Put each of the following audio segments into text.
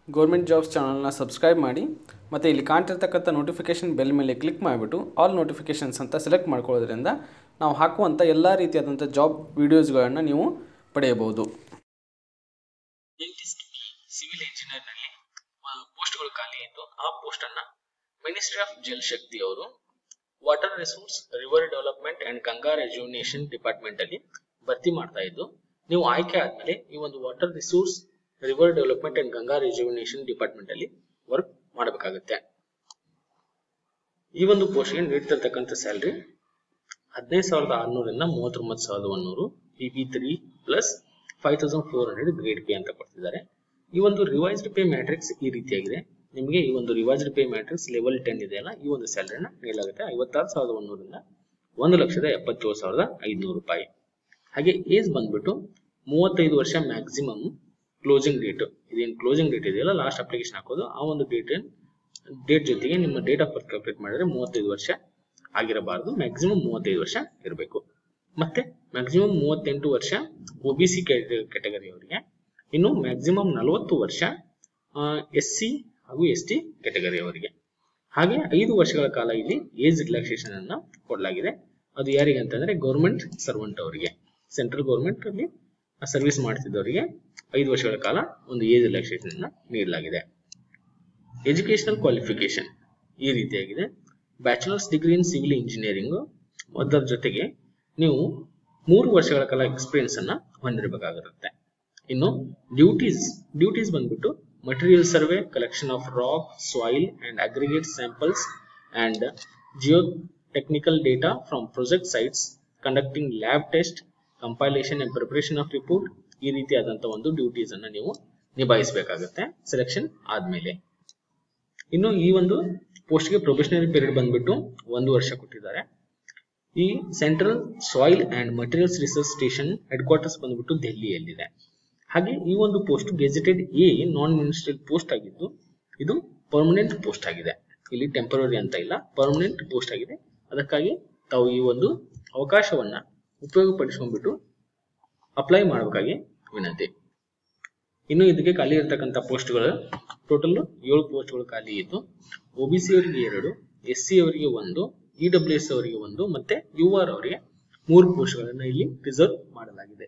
government jobs ಚಾನಲ್ನ subscribe ಮಾಡಿ ಮತ್ತು ಇಲ್ಲಿ ಕಾಣ್ತಿರ್ತಕ್ಕಂಥ ನೋಟಿಫಿಕೇಷನ್ ಬೆಲ್ ಮೇಲೆ ಕ್ಲಿಕ್ ಮಾಡಿಬಿಟ್ಟು ಆಲ್ ನೋಟಿಫಿಕೇಷನ್ಸ್ ಅಂತ ಸೆಲೆಕ್ಟ್ ಮಾಡ್ಕೊಳ್ಳೋದ್ರಿಂದ ನಾವು ಹಾಕುವಂಥ ಎಲ್ಲ ರೀತಿಯಾದಂಥ ಜಾಬ್ ವೀಡಿಯೋಸ್ಗಳನ್ನು ನೀವು ಪಡೆಯಬಹುದು ಡೆಂಟಿಸ್ಟ್ ಬಿ ಸಿವಿಲ್ ಇಂಜಿನಿಯರ್ನಲ್ಲಿ ಪೋಸ್ಟ್ಗಳು ಖಾಲಿ ಇದ್ದು ಆ ಪೋಸ್ಟ್ ಅನ್ನ ಮಿನಿಸ್ಟ್ರಿ ಆಫ್ ಜಲ್ ಶಕ್ತಿ ಅವರು water resource river development and Ganga rejuvenation department ಅಲ್ಲಿ ಭರ್ತಿ ಮಾಡ್ತಾ ಇದ್ದು ನೀವು ಆಯ್ಕೆ ಆದ್ಮೇಲೆ ಈ ಒಂದು water resource river development and Ganga rejuvenation department ಅಲ್ಲಿ ವರ್ಕ್ ಮಾಡಬೇಕಾಗುತ್ತೆ ಈ ಒಂದು ಪೋಸ್ಟ್ಗೆ ನೀಡ್ತಿರ್ತಕ್ಕಂಥ ಸ್ಯಾಲ್ರಿ ಹದಿನೈದು ಸಾವಿರದ ಆರ್ನೂರಿಂದ ಮೂವತ್ತೊಂಬತ್ತು ಸಾವಿರದ ಒಂದೂರು P B three plus five thousand four hundred grade pay ಅಂತ ಕೊಡ್ತಿದ್ದಾರೆ ಈ ಒಂದು ರಿವೈಸ್ಡ್ ಪೇ ಮ್ಯಾಟ್ರಿಕ್ಸ್ ಈ ರೀತಿಯಾಗಿದೆ ನಿಮಗೆ ಈ ಒಂದು revised pay matrix level ten ಇದೆಯಲ್ಲ ಈ ಒಂದು ಸ್ಯಾಲರಿನ ನೀಡಲಾಗುತ್ತೆ ಐವತ್ತಾರು ಸಾವಿರದ ಒಂದೂರಿಂದ ಒಂದು ಲಕ್ಷದ ಎಪ್ಪತ್ತೇಳು ಸಾವಿರದ ಐದುನೂರು ರೂಪಾಯಿ ಹಾಗೆ ಏಜ್ ಬಂದ್ಬಿಟ್ಟು ಮೂವತ್ತೈದು ವರ್ಷ ಮ್ಯಾಕ್ಸಿಮಮ್ ಕ್ಲೋಸಿಂಗ್ ಡೇಟ್ ಇದೇನು ಕ್ಲೋಸಿಂಗ್ ಡೇಟ್ ಇದೆಯಲ್ಲ ಲಾಸ್ಟ್ ಅಪ್ಲಿಕೇಶನ್ ಹಾಕೋದು ಆ ಒಂದು ಡೇಟ್ ಡೇಟ್ ಜೊತೆಗೆ ನಿಮ್ಮ ಡೇಟ್ ಆಫ್ ಬರ್ತ್ ಕ್ಯಾಲ್ಕುಲೇಟ್ ಮಾಡಿದ್ರೆ ಮೂವತ್ತೈದು ವರ್ಷ ಆಗಿರಬಾರದು ಮ್ಯಾಕ್ಸಿಮಮ್ ಮೂವತ್ತೈದು ವರ್ಷ ಇರಬೇಕು ಮತ್ತೆ ಮ್ಯಾಕ್ಸಿಮಮ್ ಮೂವತ್ತೆಂಟು ವರ್ಷ ಒ ಬಿ ಸಿ ಕ್ಯಾಟಗರಿ ಅವರಿಗೆ ಇನ್ನು ಮ್ಯಾಕ್ಸಿಮಮ್ ನಲವತ್ತು ವರ್ಷ ಎಸ್ ಸಿ ಹಾಗೂ ಎಸ್ ಟಿ ಕ್ಯಾಟಗರಿ ಅವರಿಗೆ ಹಾಗೆ ಐದು ವರ್ಷಗಳ ಕಾಲ ಇಲ್ಲಿ ಏಜ್ ರಿಲ್ಯಾಕ್ಸೇಷನ್ ಅನ್ನ ಕೊಡಲಾಗಿದೆ ಅದು ಯಾರಿಗೆ ಅಂತಂದ್ರೆ ಗೌರ್ಮೆಂಟ್ ಸರ್ವೆಂಟ್ ಅವರಿಗೆ ಸೆಂಟ್ರಲ್ ಗೌರ್ಮೆಂಟ್ ಅಲ್ಲಿ ಸರ್ವಿಸ್ ಮಾಡ್ತಿದ್ದವರಿಗೆ ಐದು ವರ್ಷಗಳ ಕಾಲ ಒಂದು ಏಜ್ ರಿಲ್ಯಾಕ್ಸೇಷನ್ ಅನ್ನ ನೀಡಲಾಗಿದೆ ಎಜುಕೇಶನಲ್ ಕ್ವಾಲಿಫಿಕೇಶನ್ ಈ ರೀತಿಯಾಗಿದೆ bachelor's degree in civil engineering ಅದರ ಜೊತೆಗೆ ನೀವು ಮೂರು ವರ್ಷಗಳ ಕಾಲ ಎಕ್ಸ್ಪೀರಿಯನ್ಸ್ ಅನ್ನ ಹೊಂದಿರಬೇಕಾಗಿರುತ್ತೆ ಇನ್ನು ಡ್ಯೂಟೀಸ್ ಡ್ಯೂಟೀಸ್ ಬಂದ್ಬಿಟ್ಟು material survey collection of rock soil and aggregate samples and geotechnical data from project sites conducting lab test compilation and preparation of report ಈ ರೀತಿಯಾದಂತಹ ಒಂದು ಡ್ಯೂಟೀಸ್ ಅನ್ನ ನೀವು ನಿಭಾಯಿಸಬೇಕಾಗುತ್ತೆ ಸೆಲೆಕ್ಷನ್ ಆದ್ಮೇಲೆ ಇನ್ನು ಈ ಒಂದು ಪೋಸ್ಟ್ಗೆ ಪ್ರೊಫೆಷನಲ್ ಪೀರಿಯಡ್ ಬಂದ್ಬಿಟ್ಟು ಒಂದು ವರ್ಷ ಕೊಟ್ಟಿದ್ದಾರೆ ಈ central soil and materials research station headquarters ಬಂದ್ಬಿಟ್ಟು ದೆಹಲಿಯಲ್ಲಿದೆ ಹಾಗೆ ಈ ಒಂದು post gazetted A non ministerial post ಆಗಿದ್ದು ಇದು ಪರ್ಮನೆಂಟ್ ಪೋಸ್ಟ್ ಆಗಿದೆ ಇಲ್ಲಿ ಟೆಂಪರರಿ ಅಂತ ಇಲ್ಲ ಪರ್ಮನೆಂಟ್ ಪೋಸ್ಟ್ ಆಗಿದೆ ಅದಕ್ಕಾಗಿ ತಾವು ಈ ಒಂದು ಅವಕಾಶವನ್ನ ಉಪಯೋಗಪಡಿಸ್ಕೊಂಡ್ಬಿಟ್ಟು ಅಪ್ಲೈ ಮಾಡಬೇಕಾಗಿ ವಿನಂತಿ ಇನ್ನು ಇದಕ್ಕೆ ಖಾಲಿ ಇರತಕ್ಕಂಥ ಪೋಸ್ಟ್ಗಳು ಟೋಟಲ್ ಏಳು ಪೋಸ್ಟ್ಗಳು ಖಾಲಿ ಇದ್ದು ಒ ಬಿ ಸಿ ಅವರಿಗೆ ಎರಡು ಎಸ್ ಸಿ ಅವರಿಗೆ ಒಂದು ಇ ಡಬ್ಲ್ಯೂ ಎಸ್ ಅವರಿಗೆ ಒಂದು ಮತ್ತೆ ಯು ಆರ್ ಅವರಿಗೆ ಮೂರು ಪೋಸ್ಟ್ಗಳನ್ನ ಇಲ್ಲಿ ರಿಸರ್ವ್ ಮಾಡಲಾಗಿದೆ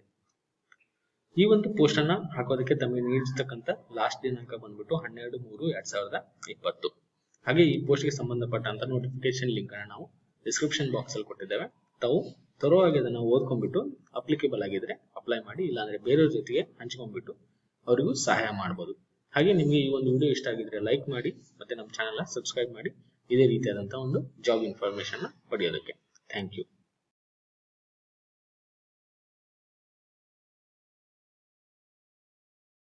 ಈ ಒಂದು ಪೋಸ್ಟ್ ಅನ್ನ ಹಾಕೋದಕ್ಕೆ ತಮಗೆ ನೀಡಿರ್ತಕ್ಕಂಥ ಲಾಸ್ಟ್ ದಿನಾಂಕ ಬಂದ್ಬಿಟ್ಟು ಹನ್ನೆರಡು ಮೂರು ಎರಡ್ ಸಾವಿರದ ಇಪ್ಪತ್ತು ಹಾಗೆ ಈ ಪೋಸ್ಟ್ಗೆ ಸಂಬಂಧಪಟ್ಟಂತ ನೋಟಿಫಿಕೇಶನ್ ಲಿಂಕ್ ಅನ್ನ ನಾವು ಡಿಸ್ಕ್ರಿಪ್ಷನ್ ಬಾಕ್ಸ್ ಅಲ್ಲಿ ಕೊಟ್ಟಿದ್ದೇವೆ ತಾವು ತರೋವಾಗಿ ಅದನ್ನ ಓದ್ಕೊಂಡ್ಬಿಟ್ಟು ಅಪ್ಲಿಕೇಬಲ್ ಆಗಿದ್ರೆ ಅಪ್ಲೈ ಮಾಡಿ ಇಲ್ಲಾಂದ್ರೆ ಬೇರೆಯವ್ರ ಜೊತೆಗೆ ಹಂಚ್ಕೊಂಡ್ಬಿಟ್ಟು ಅವರಿಗೂ ಸಹಾಯ ಮಾಡಬಹುದು ಹಾಗೆ ನಿಮಗೆ ಈ ಒಂದು ವಿಡಿಯೋ ಇಷ್ಟ ಆಗಿದ್ರೆ ಲೈಕ್ ಮಾಡಿ ಮತ್ತೆ ನಮ್ಮ ಚಾನೆಲ್ ಸಬ್ಸ್ಕ್ರೈಬ್ ಮಾಡಿ ಇದೇ ರೀತಿಯಾದಂತಹ ಒಂದು ಜಾಬ್ ಇನ್ಫಾರ್ಮೇಶನ್ ಪಡೆಯೋದಕ್ಕೆ ಥ್ಯಾಂಕ್ ಯು